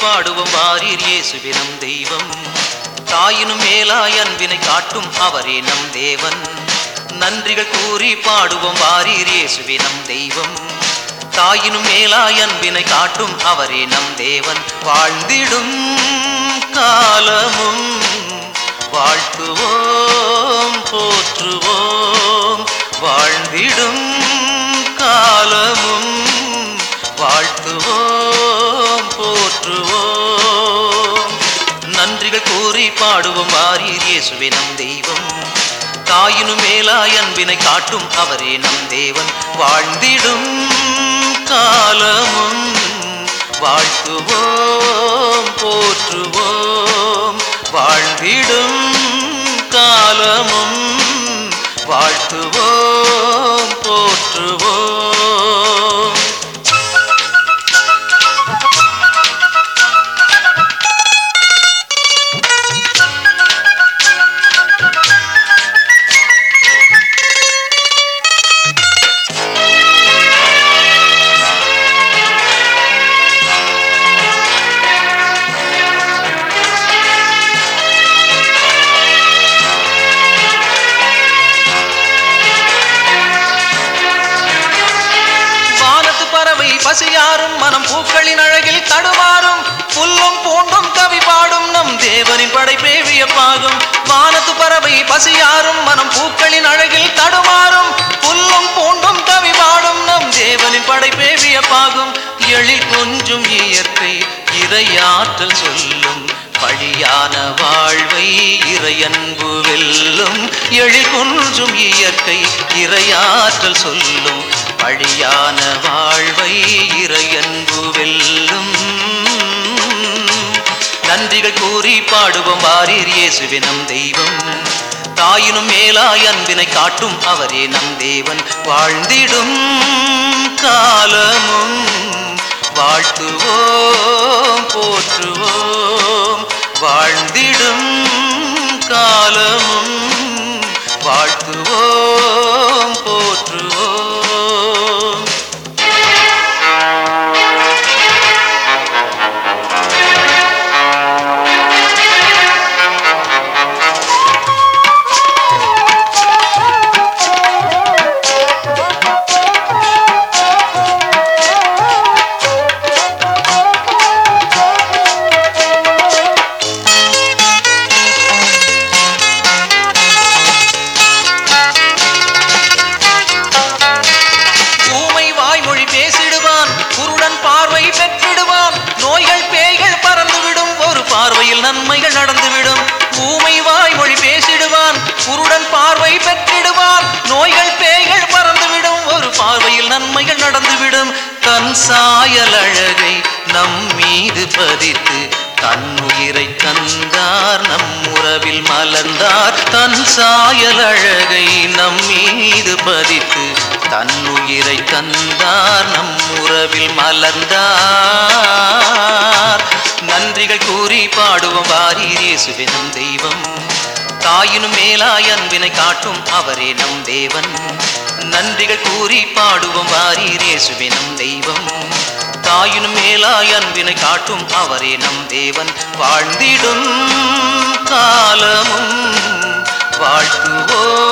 பாடுவோம் வாரீர் இயேசுவே நம் தெய்வம் தாயினும் மேலாய் அன்பினை காட்டும் அவரே நம் தேவன் நன்றிகள் கூறி பாடுவோம் வாரீர் இயேசுவே நம் தெய்வம் தாயினும் மேலாய் அன்பினை காட்டும் அவரே நம் தேவன் வாழ்ந்திடும் காலமும் வாழ்த்துவோம் போற்றுவோம் வாழ்ந்திடும் காலமும் வாழ்த்துவோம் போற்றுவோம் நன்றிகள் கூறி பாடுவோம் வாரீர் இயேசுவே நம் தெய்வம் தாயினும் மேலாய் அன்பினை காட்டும் அவரே நம் தேவன் வாழ்ந்திடும் காலமும் வாழ்த்துவோம் போற்றுவோம் வாழ்ந்திடும் காலமும் வாழ்த்துவோம் போற்றுவோம் வானத்து பறவை பசியாரும் மனம் பூக்களின் அழகில் தடுமாறும் புல்லும் பூண்டும் கவி பாடும் நம் தேவனின் படைப்பே வியப்பாகும் வானத்து பறவை பசியாரும் மனம் பூக்களின் அழகில் தடுமாறும் புல்லும் பூண்டும் கவி பாடும் நம் தேவனின் படைப்பே வியப்பாகும் எழில் கொஞ்சும் இயற்கை இறையாற்றல் சொல்லும் பழியான வாழ்வை இறையன்பு வெல்லும் எழில் கொஞ்சும் இயற்கை இறையாற்றல் சொல்லும் பழியான வாழ்வை இறையன்பு வெல்லும் நன்றிகள் கூறி பாடுவோம் வாரீர் இயேசுவே நம் தெய்வம் தாயினும் மேலாய் அன்பினை காட்டும் அவரே நம் தேவன் வாழ்ந்திடும் காலமும் வாழ்த்துவோம் போற்றுவோம் வாழ்ந்திடும் காலமும் வாழ்த்துவோம் போற்றுவோம் ஊமை வாய்மொழி பேசிடுவான் குருடன் பார்வை பெற்றிடுவான் நோய்கள் பேய்கள் பறந்துவிடும் ஒரு பார்வையில் நன்மைகள் நடந்துவிடும் ஊமை வாய்மொழி பேசிடுவான் குருடன் பார்வை பெற்றிடுவான் நோய்கள் பேய்கள் பறந்துவிடும் ஒரு பார்வையில் நன்மைகள் நடந்துவிடும் தன் சாயல் அழகை நம் மீது பதித்து தன் உயிரை தந்தார் நம் உறவில் மலர்ந்தார் தன் சாயல் அழகை நம் மீது பதித்து தன் உயிரை தந்தார் நம் உறவில் மலர்ந்தார் நன்றிகள் கூறி பாடுவோம் வாரீர் இயேசுவே நம் தெய்வம் தாயினும் மேலாய் அன்பினை காட்டும் அவரே நம் தேவன் நன்றிகள் கூறி பாடுவோம் வாரீர் இயேசுவே நம் தெய்வம் தாயினும் மேலாய் அன்பினை காட்டும் அவரே நம் தேவன் வாழ்ந்திடும் காலமும் வாழ்த்துவோம்